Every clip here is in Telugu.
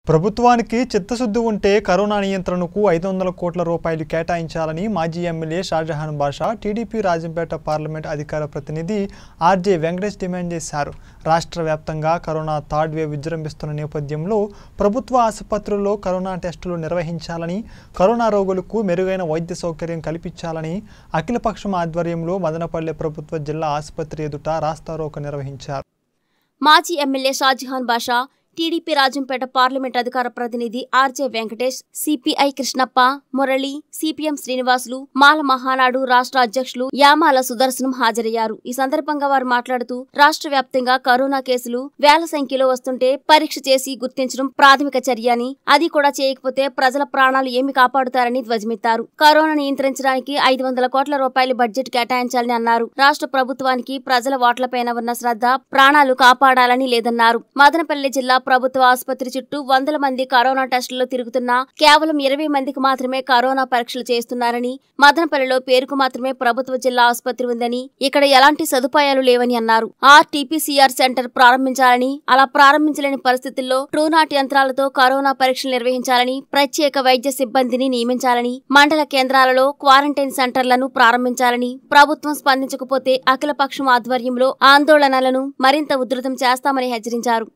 ప్రభుత్వానికి చిత్తశుద్ధి ఉంటే కరోనా నియంత్రణకు ఐదు వందల కోట్ల రూపాయలు కేటాయించాలని మాజీ MLA Shahjahan Basha TDP Rajampet parliament అధికార ప్రతినిధి ఆర్జే వెంకటేష్ డిమాండ్ చేశారు రాష్ట్ర వ్యాప్తంగా కరోనా థర్డ్ వేవ్ విజృంభిస్తున్న నేపథ్యంలో ప్రభుత్వ ఆసుపత్రుల్లో కరోనా టెస్టులు నిర్వహించాలని కరోనా రోగులకు మెరుగైన వైద్య సౌకర్యం కల్పించాలని అఖిలపక్షం ఆధ్వర్యంలో మదనపల్లె ప్రభుత్వ జిల్లా ఆసుపత్రి ఎదుట రాస్తారోకో నిర్వహించారు మాజీ MLA Shahjahan Basha TDP Rajampet parliament అధికార ప్రతినిధి RJ Venkatesh CPI Krishnappa Murali CPM Srinivasulu Mala Mahanadu రాష్ట్ర అధ్యక్షులు యామాల సుదర్శనం హాజరయ్యారు ఈ సందర్భంగా వారు మాట్లాడుతూ రాష్ట్ర వ్యాప్తంగా కరోనా కేసులు వేల సంఖ్యలో వస్తుంటే పరీక్ష చేసి గుర్తించడం ప్రాథమిక చర్య అని అది కూడా చేయకపోతే ప్రజల ప్రాణాలు ఏమి కాపాడుతారని ధ్వజమెత్తారు కరోనా నియంత్రించడానికి ఐదు వందల కోట్ల రూపాయల బడ్జెట్ కేటాయించాలని అన్నారు రాష్ట్ర ప్రభుత్వానికి ప్రజల ఓట్లపైన ఉన్న శ్రద్ధ ప్రాణాలు కాపాడాలని లేదన్నారు మదనపల్లి జిల్లా ప్రభుత్వ ఆసుపత్రి చుట్టూ వందల మంది కరోనా టెస్టుల్లో తిరుగుతున్నా కేవలం ఇరవై మందికి మాత్రమే కరోనా పరీక్షలు చేస్తున్నారని మదనపల్లిలో పేరుకు మాత్రమే ప్రభుత్వ జిల్లా ఆసుపత్రి ఉందని ఇక్కడ ఎలాంటి సదుపాయాలు లేవని అన్నారు ఆర్టీపీసీఆర్ సెంటర్ ప్రారంభించాలని అలా ప్రారంభించలేని పరిస్థితుల్లో ట్రూనాట్ యంత్రాలతో కరోనా పరీక్షలు నిర్వహించాలని ప్రత్యేక వైద్య సిబ్బందిని నియమించాలని మండల కేంద్రాలలో క్వారంటైన్ సెంటర్లను ప్రారంభించాలని ప్రభుత్వం స్పందించకపోతే అఖిలపక్షం ఆధ్వర్యంలో ఆందోళనలను మరింత ఉధృతం చేస్తామని హెచ్చరించారు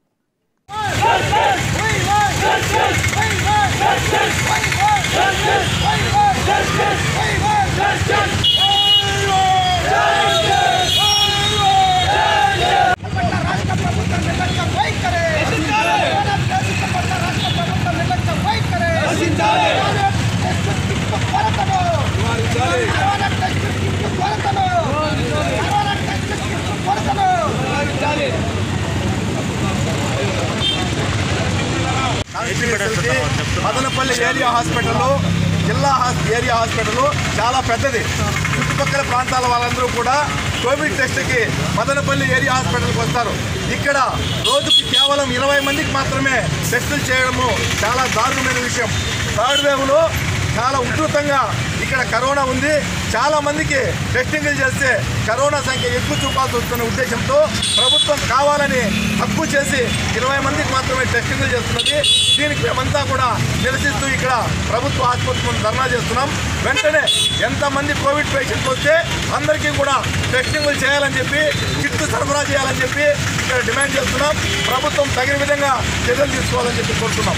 మదనపల్లి ఏరియా హాస్పిటల్ జిల్లా హాస్- ఏరియా హాస్పిటల్ చాలా పెద్దది చుట్టుపక్కల ప్రాంతాల వాళ్ళందరూ కూడా కోవిడ్ టెస్ట్కి మదనపల్లి ఏరియా హాస్పిటల్కి వస్తారు ఇక్కడ రోజుకి కేవలం ఇరవై మందికి మాత్రమే టెస్టులు చేయడము చాలా దారుణమైన విషయం థర్డ్ వేవ్లో చాలా ఉధృతంగా ఇక్కడ కరోనా ఉంది చాలా మందికి టెస్టింగ్లు చేస్తే కరోనా సంఖ్య ఎక్కువ చూపాల్సి వస్తున్న ఉద్దేశంతో ప్రభుత్వం కావాలని తక్కువ చేసి ఇరవై మందికి మాత్రమే టెస్టింగ్లు చేస్తున్నది దీనికి మేమంతా కూడా నిరసిస్తూ ఇక్కడ ప్రభుత్వ ఆసుపత్రి ముందు ధర్నా చేస్తున్నాం వెంటనే ఎంతమంది కోవిడ్ పేషెంట్స్ వస్తే అందరికీ కూడా టెస్టింగ్లు చేయాలని చెప్పి కిట్లు సరఫరా చేయాలని చెప్పి ఇక్కడ డిమాండ్ చేస్తున్నాం ప్రభుత్వం తగిన విధంగా చర్యలు తీసుకోవాలని చెప్పి కోరుతున్నాం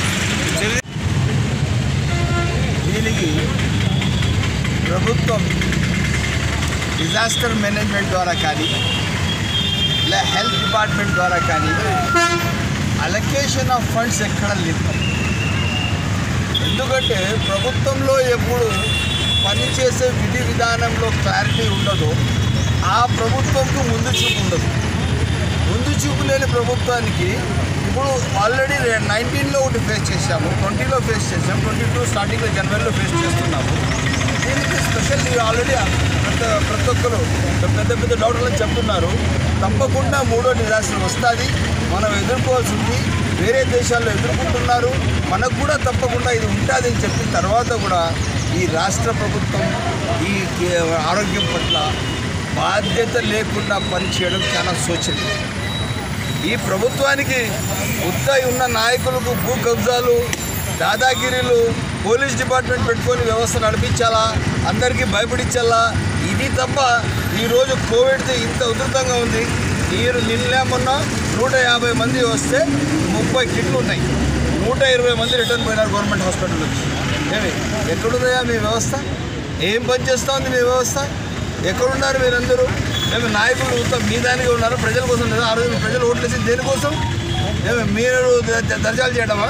దీనికి ప్రభుత్వం డిజాస్టర్ మేనేజ్మెంట్ ద్వారా కానీ ఇలా హెల్త్ డిపార్ట్మెంట్ ద్వారా కానీ అలొకేషన్ ఆఫ్ ఫండ్స్ ఎక్కడ లేదు ఎందుకంటే ప్రభుత్వంలో ఎప్పుడు పనిచేసే విధి విధానంలో క్లారిటీ ఉండదో ఆ ప్రభుత్వంకు ముందు చూపు ఉండదు ముందు చూపు లేని ప్రభుత్వానికి ఇప్పుడు ఆల్రెడీ నైన్టీన్లో ఒకటి ఫేస్ చేశాము ట్వంటీలో ఫేస్ చేసాము ట్వంటీ టూ స్టార్టింగ్లో జనవరిలో ఫేస్ చేస్తున్నాము దీనికి స్పెషల్ ఆల్రెడీ ప్రతి ప్రతి ఒక్కరు పెద్ద పెద్ద డాక్టర్లు చెప్తున్నారు తప్పకుండా మూడో డిజాస్టర్ వస్తుంది మనం ఎదుర్కోవాల్సి ఉంది వేరే దేశాల్లో ఎదుర్కొంటున్నారు మనకు కూడా తప్పకుండా ఇది ఉంటుంది అని చెప్పిన తర్వాత కూడా ఈ రాష్ట్ర ప్రభుత్వం ఈ కే- ఆరోగ్యం పట్ల బాధ్యత లేకుండా పనిచేయడం చాలా శోచనీయం ఈ ప్రభుత్వానికి ఉత్తయి ఉన్న నాయకులకు భూ కబ్జాలు దాదాగిరీలు పోలీస్ డిపార్ట్మెంట్ పెట్టుకొని వ్యవస్థ నడిపించాలా అందరికీ భయపడించాలా ఇది తప్ప ఈరోజు కోవిడ్ ఇంత ఉధృతంగా ఉంది ఈ నిన్న మొన్న నూట యాభై మంది వస్తే ముప్పై కిట్లు ఉన్నాయి నూట ఇరవై మంది రిటర్న్ పోయినారు గవర్నమెంట్ హాస్పిటల్ నుంచి ఏమి ఎక్కడుందయా మీ వ్యవస్థ ఏం పని చేస్తూ ఉంది మీ వ్యవస్థ ఎక్కడున్నారు మీరందరూ మేము నాయకులు మొత్తం మీ దానికి ఉన్నారు ప్రజల కోసం లేదా ఆ రోజు ప్రజలు ఓట్లేసి దేనికోసం ఏమి మీరు ద- ద- దర్శనాలు చేయడమా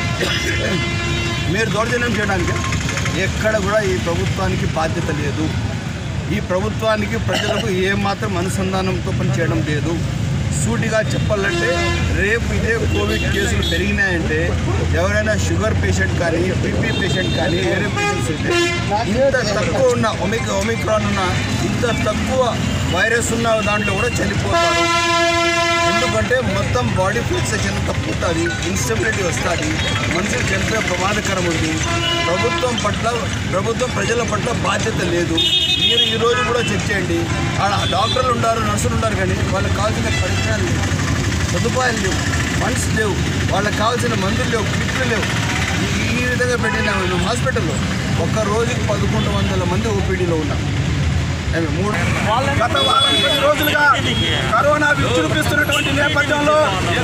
మీరు దౌర్జన్యం చేయడానికి ఎక్కడ కూడా ఈ ప్రభుత్వానికి బాధ్యత లేదు ఈ ప్రభుత్వానికి ప్రజలకు ఏమాత్రం అనుసంధానంతో పనిచేయడం లేదు సూటిగా చెప్పాలంటే రేపు ఇదే కోవిడ్ కేసులు పెరిగినాయంటే ఎవరైనా షుగర్ పేషెంట్ కానీ బీపీ పేషెంట్ కానీ వేరే పేషెంట్స్ ఉంటే ఇంత తక్కువ ఉన్న ఒమిక్ ఒమిక్రాన్ ఉన్న ఇంత తక్కువ వైరస్ ఉన్న దాంట్లో కూడా చనిపోతారు ఎందుకంటే మొత్తం బాడీ ఫిక్సేషన్ తప్పుతుంది ఇన్స్టెబిలిటీ వస్తుంది మనుషులు చనిపోయే ప్రమాదకరం ఉంది ప్రభుత్వం పట్ల ప్రభుత్వం ప్రజల పట్ల బాధ్యత లేదు మీరు ఈ రోజు కూడా చెక్ చేయండి ఆడ డాక్టర్లు ఉన్నారు నర్సులు ఉన్నారు కానీ వాళ్ళకి కావాల్సిన పరిజ్ఞానం లేదు సదుపాయాలు లేవు ఫండ్స్ లేవు వాళ్ళకి కావాల్సిన మందులు లేవు కిట్లు లేవు ఈ- ఈ విధంగా పెట్టిన మేము హాస్పిటల్లో ఒక్క రోజుకి పదకొండు వందల మంది ఓపీడీలో ఉన్నాం ఏమి మూడు గత వారం పది రోజులుగా కరోనా విజృంభిస్తున్నటువంటి నేపథ్యంలో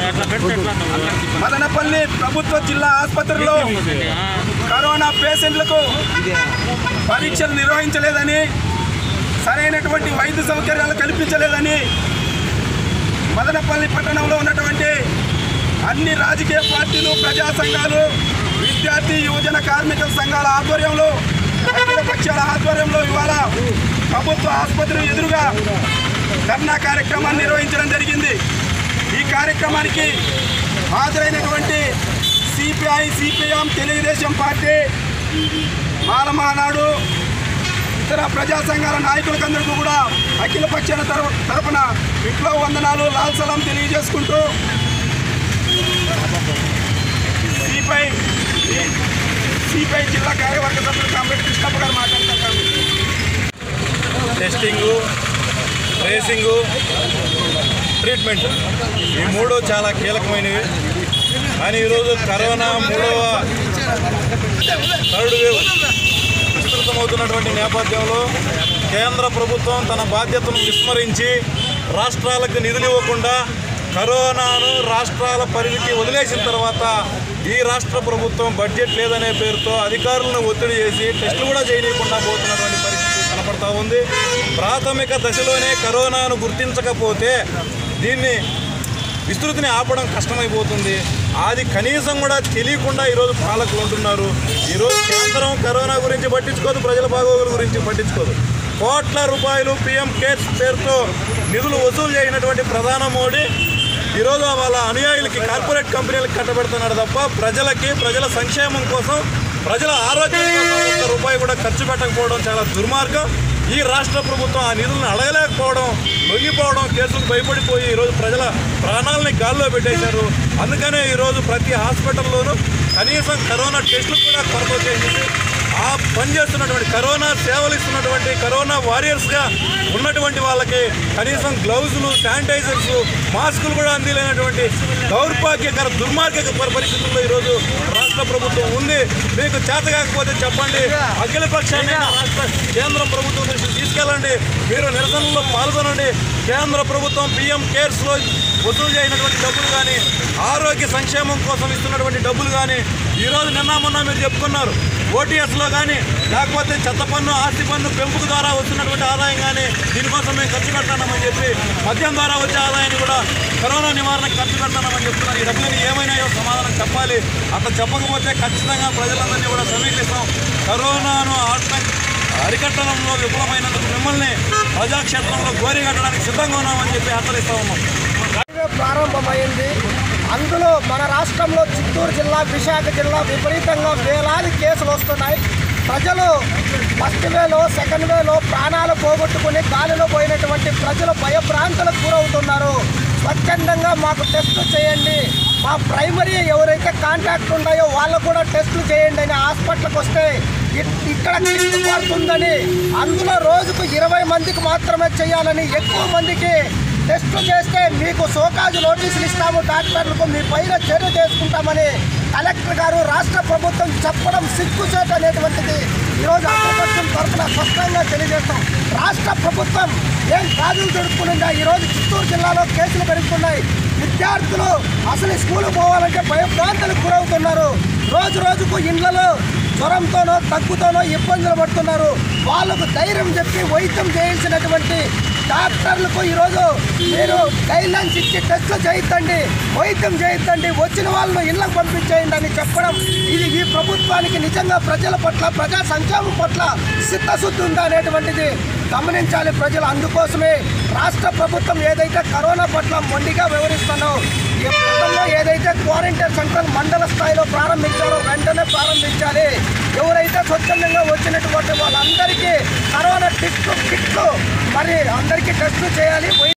మదనపల్లి ప్రభుత్వ జిల్లా ఆసుపత్రిలో కరోనా పేషెంట్లకు పరీక్షలు నిర్వహించలేదని సరైనటువంటి వైద్య సౌకర్యాలు కల్పించలేదని మదనపల్లి పట్టణంలో ఉన్నటువంటి అన్ని రాజకీయ పార్టీలు ప్రజా సంఘాలు విద్యార్థి యువజన కార్మిక సంఘాల ఆధ్వర్యంలో అఖిల పక్షాల ఆధ్వర్యంలో ఇవాళ ప్రభుత్వ ఆసుపత్రి ఎదురుగా ధర్నా కార్యక్రమాన్ని నిర్వహించడం జరిగింది ఈ కార్యక్రమానికి హాజరైనటువంటి CPI CPM Telugu Desam party Mala Mahanadu ఇతర ప్రజా సంఘాల నాయకులకందరికీ కూడా అఖిల పక్షాల తరఫు తరపున విప్లవ వందనాలు లాల్ సలాం తెలియజేసుకుంటూ సిపిఐ సిపిఐ జిల్లా కార్యవర్గ సభ్యులు కామ్రేడ్ కృష్ణప్ప గారు మాట్లాడతారు టెస్టింగు ట్రేసింగు ట్రీట్మెంట్ ఈ మూడు చాలా కీలకమైనవి కానీ ఈరోజు కరోనా మూడవ థర్డ్ వేవ్ విస్తృతమవుతున్నటువంటి నేపథ్యంలో కేంద్ర ప్రభుత్వం తన బాధ్యతను విస్మరించి రాష్ట్రాలకు నిధులు ఇవ్వకుండా కరోనాను రాష్ట్రాల పరిధికి వదిలేసిన తర్వాత ఈ రాష్ట్ర ప్రభుత్వం బడ్జెట్ లేదనే పేరుతో అధికారులను ఒత్తిడి చేసి టెస్టులు కూడా చేయనీయకుండా పోతున్నటువంటి పరిస్థితి కనపడతా ఉంది ప్రాథమిక దశలోనే కరోనాను గుర్తించకపోతే దీన్ని విస్తృతిని ఆపడం కష్టమైపోతుంది అది కనీసం కూడా తెలియకుండా ఈరోజు పాలకులు ఉంటున్నారు ఈరోజు కేంద్రం కరోనా గురించి పట్టించుకోదు ప్రజల బాగోగుల గురించి పట్టించుకోదు కోట్ల రూపాయలు పిఎం కేర్స్ పేరుతో నిధులు వసూలు చేయనటువంటి ప్రధాన మోడీ ఈరోజు వాళ్ళ అనుయాయులకి కార్పొరేట్ కంపెనీలకు కట్టబెడుతున్నాడు తప్ప ప్రజలకి ప్రజల సంక్షేమం కోసం ప్రజల ఆరోగ్యం కోసం ఒక్క రూపాయి కూడా ఖర్చు పెట్టకపోవడం చాలా దుర్మార్గం ఈ రాష్ట్ర ప్రభుత్వం ఆ నిధులను అడగలేకపోవడం లొంగిపోవడం కేసులకు భయపడిపోయి ఈరోజు ప్రజల ప్రాణాలని గాల్లో పెట్టేశారు అందుకనే ఈరోజు ప్రతి హాస్పిటల్లోనూ కనీసం కరోనా టెస్టులు కూడా కొరత వచ్చేసింది ఆ పనిచేస్తున్నటువంటి కరోనా సేవలు ఇస్తున్నటువంటి కరోనా వారియర్స్గా ఉన్నటువంటి వాళ్ళకి కనీసం గ్లౌజులు శానిటైజర్స్ మాస్కులు కూడా అందిలేనటువంటి దౌర్భాగ్యకర దుర్మార్గక పరి- పరిస్థితుల్లో ఈరోజు రాష్ట్ర ప్రభుత్వం ఉంది మీకు చేత కాకపోతే చెప్పండి అఖిల పక్షాన్ని రాష్ట్ర కేంద్ర ప్రభుత్వం దృష్టికి తీసుకెళ్ళండి మీరు నిరసనలో పాల్గొనండి కేంద్ర ప్రభుత్వం పిఎం కేర్స్లో వసూలు చేయనటువంటి డబ్బులు కానీ ఆరోగ్య సంక్షేమం కోసం ఇస్తున్నటువంటి డబ్బులు కానీ ఈరోజు నిన్న మొన్న మీరు చెప్పుకున్నారు ఓటీఎస్లో కానీ లేకపోతే చెత్త పన్ను ఆస్తి పన్ను పెంపుకు ద్వారా వస్తున్నటువంటి ఆదాయం కానీ దీనికోసం మేము ఖర్చు పెడతామని చెప్పి మద్యం ద్వారా వచ్చే ఆదాయాన్ని కూడా కరోనా నివారణకు ఖర్చు పెడతామని చెప్తున్నారు ఈ డబ్బులని ఏమైనాయో సమాధానం చెప్పాలి అట్లా చెప్పకపోతే ఖచ్చితంగా ప్రజలందరినీ కూడా సమీకరిస్తాం కరోనాను ఆటం అరికట్టడంలో విఫలమైనందుకు మిమ్మల్ని ప్రజాక్షేత్రంలో గోరి కట్టడానికి సిద్ధంగా ఉన్నామని చెప్పి హెచ్చరిస్తా ఉన్నాం రైల్వే ప్రారంభమైంది అందులో మన రాష్ట్రంలో చిత్తూరు జిల్లా విశాఖ జిల్లా విపరీతంగా వేలాది కేసులు వస్తున్నాయి ప్రజలు ఫస్ట్ వేలో సెకండ్ వేలో ప్రాణాలు పోగొట్టుకుని గాలిలో పోయినటువంటి ప్రజలు భయభ్రాంతులకు గురవుతున్నారు స్వచ్ఛందంగా మాకు టెస్టులు చేయండి మా ప్రైమరీ ఎవరైతే కాంటాక్ట్ ఉన్నాయో వాళ్ళకు కూడా టెస్టులు చేయండి అని హాస్పిటల్కి వస్తే ఇ- ఇక్కడ కిట్టు పడుతుందని అందులో రోజుకు ఇరవై మందికి మాత్రమే చేయాలని ఎక్కువ మందికి టెస్టులు చేస్తే మీకు సోకాజు నోటీసులు ఇస్తాము డాక్టర్లకు మీ పైన చర్య చేసుకుంటామని కలెక్టర్ గారు రాష్ట్ర ప్రభుత్వం చెప్పడం సిగ్గుచేట అనేటువంటిది ఈరోజు అగ్రపక్షం తరఫున స్పష్టంగా తెలియజేస్తాం రాష్ట్ర ప్రభుత్వం ఏం కాజులు జరుపుకునిందా ఈరోజు చిత్తూరు జిల్లాలో కేసులు పెరుగుతున్నాయి విద్యార్థులు అసలు స్కూల్ పోవాలంటే భయభ్రాంతులకు గురవుతున్నారు రోజు రోజుకు ఇండ్లలో జ్వరంతోనో తగ్గుతోనో ఇబ్బందులు పడుతున్నారు వాళ్ళకు ధైర్యం చెప్పి వైద్యం చేయించినటువంటి డాక్టర్లకు ఈరోజు మీరు గైడ్లైన్స్ ఇచ్చి టెస్టులు చేయించండి వైద్యం చేయించండి వచ్చిన వాళ్ళను ఇళ్ళకు పంపించేయండి అని చెప్పడం ఇది ఈ ప్రభుత్వానికి నిజంగా ప్రజల పట్ల ప్రజా సంక్షేమం పట్ల చిత్తశుద్ధి ఉందా అనేటువంటిది గమనించాలి ప్రజలు అందుకోసమే రాష్ట్ర ప్రభుత్వం ఏదైతే కరోనా పట్ల మొండిగా వివరిస్తానో ఈ గతంలో ఏదైతే క్వారంటైన్ సెంటర్ మండల స్థాయిలో ప్రారంభించారో వెంటనే ప్రారంభించాలి ఎవరైతే స్వచ్ఛందంగా వచ్చినటువంటి వాళ్ళందరికీ కరోనా టిక్లు కిట్లు మరి అందరికీ టెస్టులు చేయాలి